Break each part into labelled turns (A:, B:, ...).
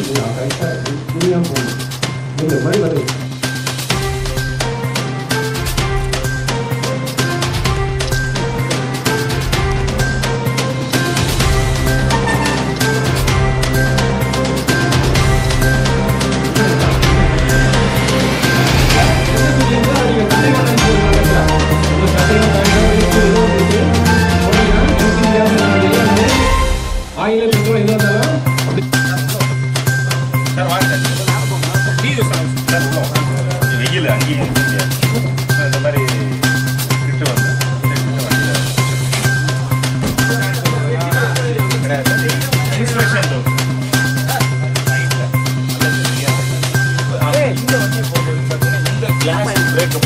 A: கரெக்டாக துணியாக போகணும் இந்த மாதிரி வருது ஆயில பெட்ரோல் எது வந்தாலும் அப்படி
B: சார் வாங்க சார் டீசல் சார் சார் உள்ள வாங்க. கொஞ்சம் வெயில் அங்கேயும் இருக்க முடியாது இந்த மாதிரி கிட்ட வந்து இன்ஸ்பெக்ஷன் இந்த வண்டியை பொறுத்த வரைக்கும் பார்த்தீங்கன்னா இந்த கிளாஸ் பிரேக்கப்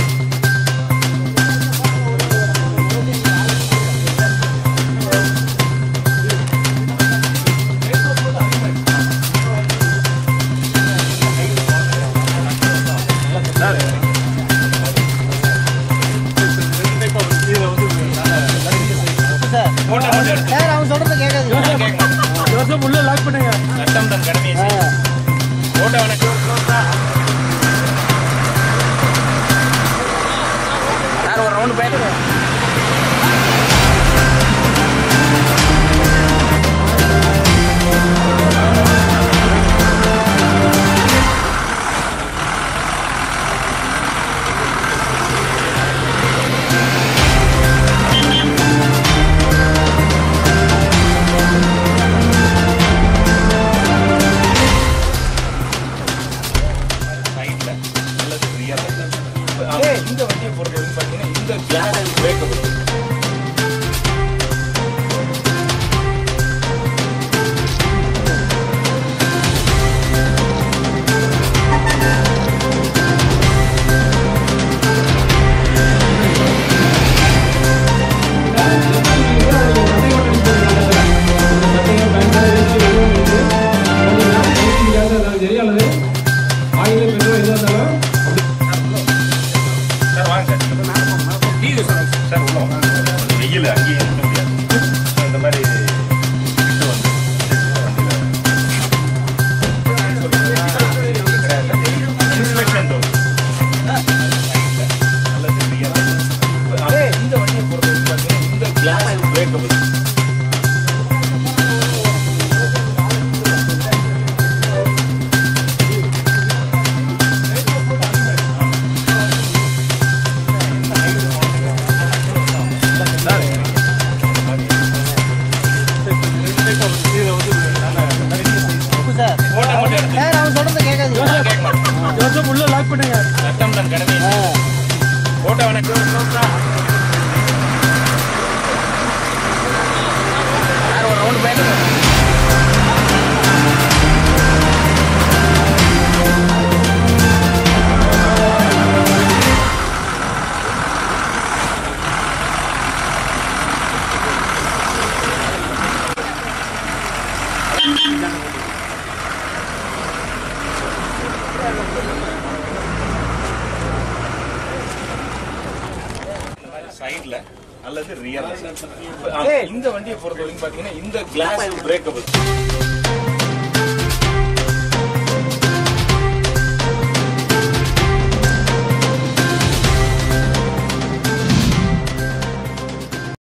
C: சார் அவன் சொல்றது கேட்காது
A: உள்ள லாக் பண்ணுங்க
B: நட்டம் தன் கடமையை செய். ஓட்ட வணக்கம்
C: சார் ஒரு ரவுண்ட் போயிட்டு
B: சைட்ல நல்லது ரியல் இந்த வண்டியை பொறுத்த வரைக்கும் பார்த்தீங்கன்னா இந்த கிளாஸ் பிரேக்கபிள்
A: சரி அல்லது ஆயில பெட்ரோல் எது வந்தாலும் அப்படி
B: சார் வாங்க சார் டீசல் சார் சார் உள்ள வாங்க. கொஞ்சம் வெயில் அங்கேயும் இருக்க முடியாது இந்த மாதிரி கிட்ட வந்து இன்ஸ்பெக்ஷன் நல்லது ரியல் இந்த வண்டியை பொறுத்த வரைக்கும் பார்த்தீங்கன்னா இந்த கிளாஸ் பிரேக்கபிள்
C: சார் சார் அவன் சொல்றது கேட்காது
A: உள்ள லாக் பண்ணுங்க
B: சட்டம் தன் கடமையை செய். ஓட்ட வணக்கம்
C: சார் ஒரு ரவுண்ட் போயிட்டு
B: சைடுல அல்லது ரியல் இந்த வண்டியை பொறுத்த வரைக்கும் பாத்தீங்கன்னா இந்த கிளாஸ் பிரேக்கபிள்